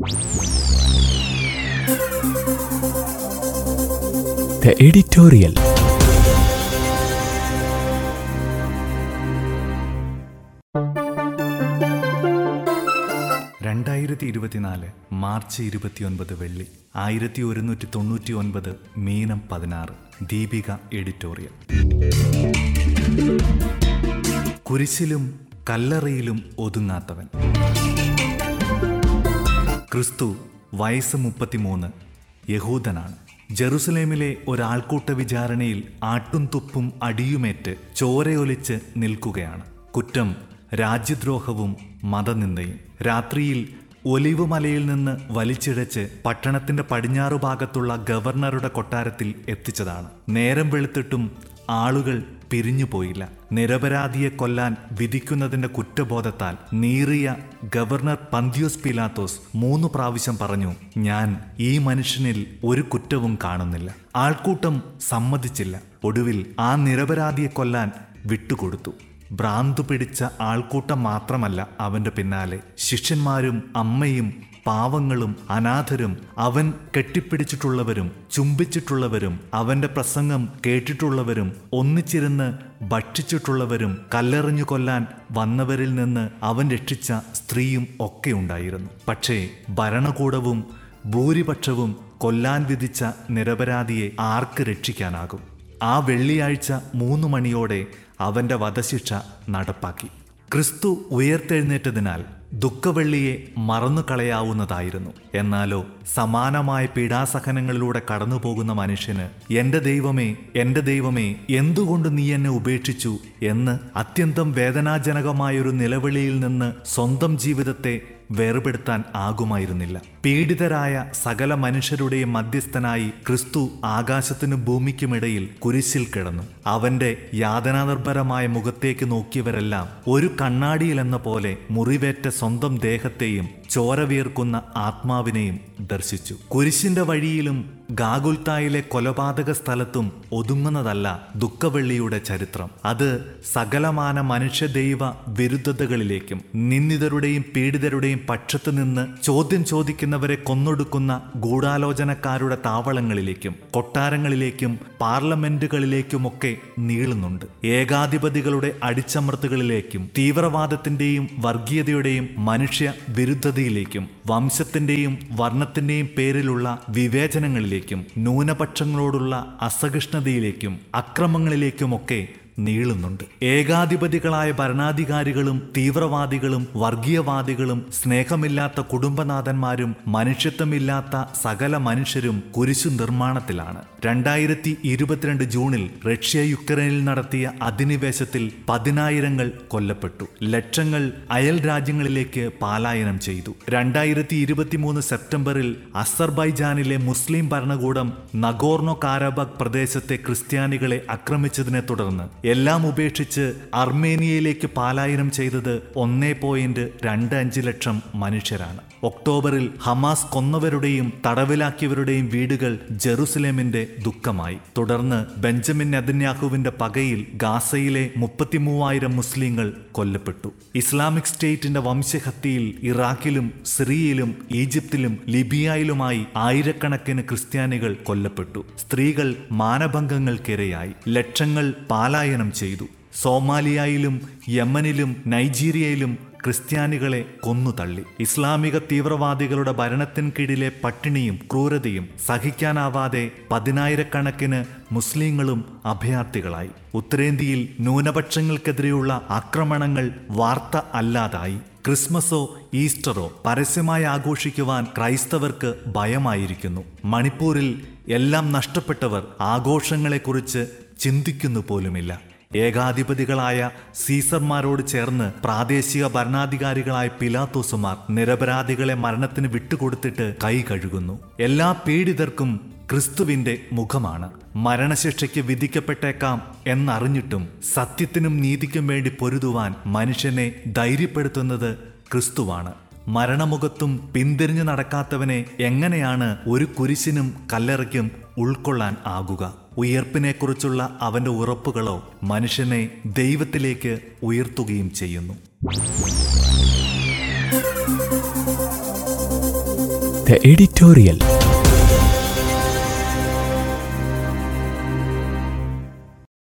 The editorial. രണ്ടായിരത്തി ഇരുപത്തിനാല് March ഇരുപത്തിയൊൻപത് വെള്ളി ആയിരത്തി ഒരുന്നൂറ്റി തൊണ്ണൂറ്റി ഒൻപത് മീനം പതിനാറ് ദീപിക എഡിറ്റോറിയൽ കുരിശിലും കല്ലറയിലും ഒതുങ്ങാത്തവൻ ക്രിസ്തു വയസ്സ് മുപ്പത്തിമൂന്ന് യഹൂദനാണ് ജെറുസലേമിലെ ഒരാൾക്കൂട്ട വിചാരണയിൽ ആട്ടും തുപ്പും അടിയുമേറ്റ് ചോരയൊലിച്ച് നിൽക്കുകയാണ് കുറ്റം രാജ്യദ്രോഹവും മതനിന്ദയും രാത്രിയിൽ ഒലിവ് മലയിൽ നിന്ന് വലിച്ചിഴച്ച് പട്ടണത്തിന്റെ പടിഞ്ഞാറു ഭാഗത്തുള്ള ഗവർണറുടെ കൊട്ടാരത്തിൽ എത്തിച്ചതാണ് നേരം വെളുത്തിട്ടും ആളുകൾ പിരിഞ്ഞുപോയില്ല നിരപരാധിയെ കൊല്ലാൻ വിധിക്കുന്നതിന്റെ കുറ്റബോധത്താൽ നീറിയ ഗവർണർ പന്തിയോസ് പിലാത്തോസ് മൂന്ന് പ്രാവശ്യം പറഞ്ഞു ഞാൻ ഈ മനുഷ്യനിൽ ഒരു കുറ്റവും കാണുന്നില്ല ആൾക്കൂട്ടം സമ്മതിച്ചില്ല ഒടുവിൽ ആ നിരപരാധിയെ കൊല്ലാൻ വിട്ടുകൊടുത്തു ഭ്രാന്തു പിടിച്ച ആൾക്കൂട്ടം മാത്രമല്ല അവന്റെ പിന്നാലെ ശിഷ്യന്മാരും അമ്മയും പാവങ്ങളും അനാഥരും അവൻ കെട്ടിപ്പിടിച്ചിട്ടുള്ളവരും ചുംബിച്ചിട്ടുള്ളവരും അവന്റെ പ്രസംഗം കേട്ടിട്ടുള്ളവരും ഒന്നിച്ചിരുന്ന് ഭക്ഷിച്ചിട്ടുള്ളവരും കല്ലെറിഞ്ഞു കൊല്ലാൻ വന്നവരിൽ നിന്ന് അവൻ രക്ഷിച്ച സ്ത്രീയും ഒക്കെ ഉണ്ടായിരുന്നു പക്ഷേ ഭരണകൂടവും ഭൂരിപക്ഷവും കൊല്ലാൻ വിധിച്ച നിരപരാധിയെ ആർക്ക് രക്ഷിക്കാനാകും ആ വെള്ളിയാഴ്ച മൂന്ന് മണിയോടെ അവന്റെ വധശിക്ഷ നടപ്പാക്കി ക്രിസ്തു ഉയർത്തെഴുന്നേറ്റതിനാൽ ദുഃഖവെള്ളിയെ മറന്നു കളയാവുന്നതായിരുന്നു എന്നാലോ സമാനമായ പീഡാസഹനങ്ങളിലൂടെ കടന്നുപോകുന്ന മനുഷ്യന് എൻ്റെ ദൈവമേ എൻ്റെ ദൈവമേ എന്തുകൊണ്ട് നീ എന്നെ ഉപേക്ഷിച്ചു എന്ന് അത്യന്തം വേദനാജനകമായൊരു നിലവിളിയിൽ നിന്ന് സ്വന്തം ജീവിതത്തെ വേർപെടുത്താൻ ആകുമായിരുന്നില്ല പീഡിതരായ സകല മനുഷ്യരുടെയും മധ്യസ്ഥനായി ക്രിസ്തു ആകാശത്തിനും ഭൂമിക്കുമിടയിൽ കുരിശിൽ കിടന്നു അവന്റെ യാതനാനിർഭരമായ മുഖത്തേക്ക് നോക്കിയവരെല്ലാം ഒരു കണ്ണാടിയിലെന്ന പോലെ മുറിവേറ്റ സ്വന്തം ദേഹത്തെയും ചോര വീർക്കുന്ന ആത്മാവിനെയും ദർശിച്ചു കുരിശിന്റെ വഴിയിലും ഗാഗുൽത്തായിലെ കൊലപാതക സ്ഥലത്തും ഒതുങ്ങുന്നതല്ല ദുഃഖവെള്ളിയുടെ ചരിത്രം അത് സകലമാന മനുഷ്യദൈവ വിരുദ്ധതകളിലേക്കും നിന്ദിതരുടെയും പീഡിതരുടെയും പക്ഷത്ത് നിന്ന് ചോദ്യം ചോദിക്കുന്നവരെ കൊന്നൊടുക്കുന്ന ഗൂഢാലോചനക്കാരുടെ താവളങ്ങളിലേക്കും കൊട്ടാരങ്ങളിലേക്കും പാർലമെന്റുകളിലേക്കുമൊക്കെ നീളുന്നുണ്ട് ഏകാധിപതികളുടെ അടിച്ചമർത്തുകളിലേക്കും തീവ്രവാദത്തിന്റെയും വർഗീയതയുടെയും മനുഷ്യ വിരുദ്ധതയിലേക്കും വംശത്തിന്റെയും വർണ്ണത്തിന്റെയും പേരിലുള്ള വിവേചനങ്ങളിലേക്കും ന്യൂനപക്ഷങ്ങളോടുള്ള അസഹിഷ്ണുതയിലേക്കും അക്രമങ്ങളിലേക്കുമൊക്കെ നീളുന്നുണ്ട് ഏകാധിപതികളായ ഭരണാധികാരികളും തീവ്രവാദികളും വർഗീയവാദികളും സ്നേഹമില്ലാത്ത കുടുംബനാഥന്മാരും മനുഷ്യത്വമില്ലാത്ത സകല മനുഷ്യരും കുരിശു നിർമ്മാണത്തിലാണ് രണ്ടായിരത്തി ഇരുപത്തിരണ്ട് ജൂണിൽ റഷ്യ യുക്രൈനിൽ നടത്തിയ അധിനിവേശത്തിൽ പതിനായിരങ്ങൾ കൊല്ലപ്പെട്ടു ലക്ഷങ്ങൾ അയൽ രാജ്യങ്ങളിലേക്ക് പലായനം ചെയ്തു രണ്ടായിരത്തി ഇരുപത്തിമൂന്ന് സെപ്റ്റംബറിൽ അസർബൈജാനിലെ മുസ്ലിം ഭരണകൂടം നഗോർണോ കാരബാഗ് പ്രദേശത്തെ ക്രിസ്ത്യാനികളെ ആക്രമിച്ചതിനെ തുടർന്ന് എല്ലാം ഉപേക്ഷിച്ച് അർമേനിയയിലേക്ക് പലായനം ചെയ്തത് ഒന്നേ പോയിന്റ് രണ്ട് അഞ്ച് ലക്ഷം മനുഷ്യരാണ് ഒക്ടോബറിൽ ഹമാസ് കൊന്നവരുടെയും തടവിലാക്കിയവരുടെയും വീടുകൾ ജെറുസലേമിന്റെ ദുഃഖമായി തുടർന്ന് ബെഞ്ചമിൻ നെതന്യാഹുവിന്റെ പകയിൽ ഗാസയിലെ മുപ്പത്തിമൂവായിരം മുസ്ലിങ്ങൾ കൊല്ലപ്പെട്ടു ഇസ്ലാമിക് സ്റ്റേറ്റിന്റെ വംശഹത്യയിൽ ഇറാഖിലും സിറിയയിലും ഈജിപ്തിലും ലിബിയയിലുമായി ആയിരക്കണക്കിന് ക്രിസ്ത്യാനികൾ കൊല്ലപ്പെട്ടു സ്ത്രീകൾ മാനഭംഗങ്ങൾക്കിരയായി ലക്ഷങ്ങൾ പാലായനം ചെയ്തു സോമാലിയയിലും യമനിലും നൈജീരിയയിലും ക്രിസ്ത്യാനികളെ കൊന്നുതള്ളി ഇസ്ലാമിക തീവ്രവാദികളുടെ ഭരണത്തിൻ കീഴിലെ പട്ടിണിയും ക്രൂരതയും സഹിക്കാനാവാതെ പതിനായിരക്കണക്കിന് മുസ്ലിങ്ങളും അഭയാർത്ഥികളായി ഉത്തരേന്ത്യയിൽ ന്യൂനപക്ഷങ്ങൾക്കെതിരെയുള്ള ആക്രമണങ്ങൾ വാർത്ത അല്ലാതായി ക്രിസ്മസോ ഈസ്റ്ററോ പരസ്യമായി ആഘോഷിക്കുവാൻ ക്രൈസ്തവർക്ക് ഭയമായിരിക്കുന്നു മണിപ്പൂരിൽ എല്ലാം നഷ്ടപ്പെട്ടവർ ആഘോഷങ്ങളെക്കുറിച്ച് ചിന്തിക്കുന്നു പോലുമില്ല ഏകാധിപതികളായ സീസർമാരോട് ചേർന്ന് പ്രാദേശിക ഭരണാധികാരികളായ പിലാത്തോസുമാർ നിരപരാധികളെ മരണത്തിന് വിട്ടുകൊടുത്തിട്ട് കൈ കഴുകുന്നു എല്ലാ പീഡിതർക്കും ക്രിസ്തുവിന്റെ മുഖമാണ് മരണശിക്ഷയ്ക്ക് വിധിക്കപ്പെട്ടേക്കാം എന്നറിഞ്ഞിട്ടും സത്യത്തിനും നീതിക്കും വേണ്ടി പൊരുതുവാൻ മനുഷ്യനെ ധൈര്യപ്പെടുത്തുന്നത് ക്രിസ്തുവാണ് മരണമുഖത്തും പിന്തിരിഞ്ഞു നടക്കാത്തവനെ എങ്ങനെയാണ് ഒരു കുരിശിനും കല്ലറയ്ക്കും ഉൾക്കൊള്ളാൻ ആകുക ഉയർപ്പിനെക്കുറിച്ചുള്ള അവന്റെ ഉറപ്പുകളോ മനുഷ്യനെ ദൈവത്തിലേക്ക് ഉയർത്തുകയും ചെയ്യുന്നു The editorial.